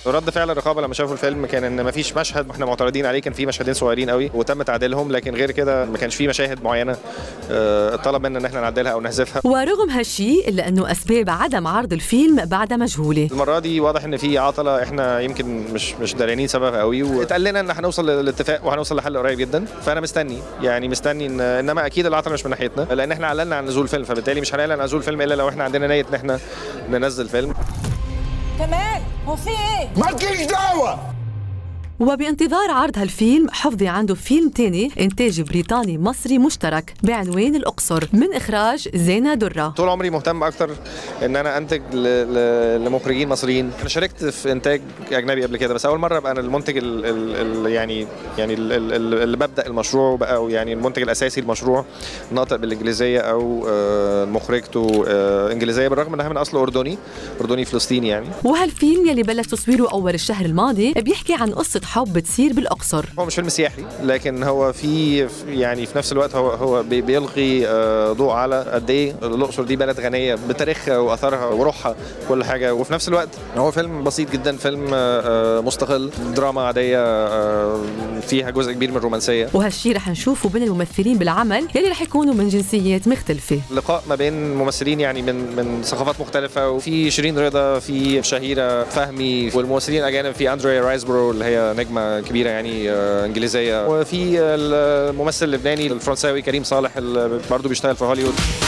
رد فعل الرقابه لما شافوا الفيلم كان ان مفيش مشهد احنا معترضين عليه كان في مشهدين صغيرين قوي وتم تعديلهم لكن غير كده ما كانش في مشاهد معينه آه، طلب منا ان احنا نعدلها او نحذفها ورغم هالشيء إلا أنه أسباب عدم عرض الفيلم بعد مجهولة المره دي واضح ان في عطله احنا يمكن مش مش داريانين سببها قوي واتقال لنا ان هنوصل للاتفاق وهنوصل لحل قريب جدا فانا مستني يعني مستني إن انما اكيد العطله مش من ناحيتنا لان احنا اعلنا عن نزول الفيلم فبالتالي مش هنعلن عن نزول الفيلم الا لو احنا عندنا نيه ان احنا ننزل فيلم كمان هو في ايه مالكيش دعوة وبانتظار عرض هالفيلم حفظي عنده فيلم تاني إنتاج بريطاني مصري مشترك بعنوان الأقصر من إخراج زينة درة طول عمري مهتم اكتر ان انا انتج ل- ل- لمخرجين مصريين انا شاركت في انتاج اجنبي قبل كده بس اول مره ابقى انا المنتج ال ال ال يعني يعني ال- ال- ال- اللي ببدا المشروع بقى او يعني المنتج الاساسي للمشروع ناطق بالانجليزيه او آه، مخرجته آه، انجليزيه بالرغم انها من اصل اردني اردني فلسطيني يعني وهالفيلم يلي بلش تصويره أول الشهر الماضي بيحكي عن قصة حب بتصير بالأقصر هو مش فيلم سياحي لكن هو في يعني في نفس الوقت هو هو بي- بيلقي آه، ضوء على قد ايه الاقصر دي بلد غنيه بتاريخها واثارها وروحها كل حاجه وفي نفس الوقت هو فيلم بسيط جدا فيلم آه، آه، مستقل دراما عاديه آه، فيها جزء كبير من الرومانسيه وهالشي رح نشوفه بين الممثلين بالعمل يلي رح يكونوا من جنسيات مختلفة لقاء ما بين ممثلين يعني من من ثقافات مختلفه وفي شيرين رضا في شهيره فهمي والممثلين الاجانب في اندريا رايسبرو اللي هي نجمه كبيره يعني آه، انجليزيه وفي الممثل اللبناني الفرنساوي كريم صالح اللي برضه بيشتغل في هوليوود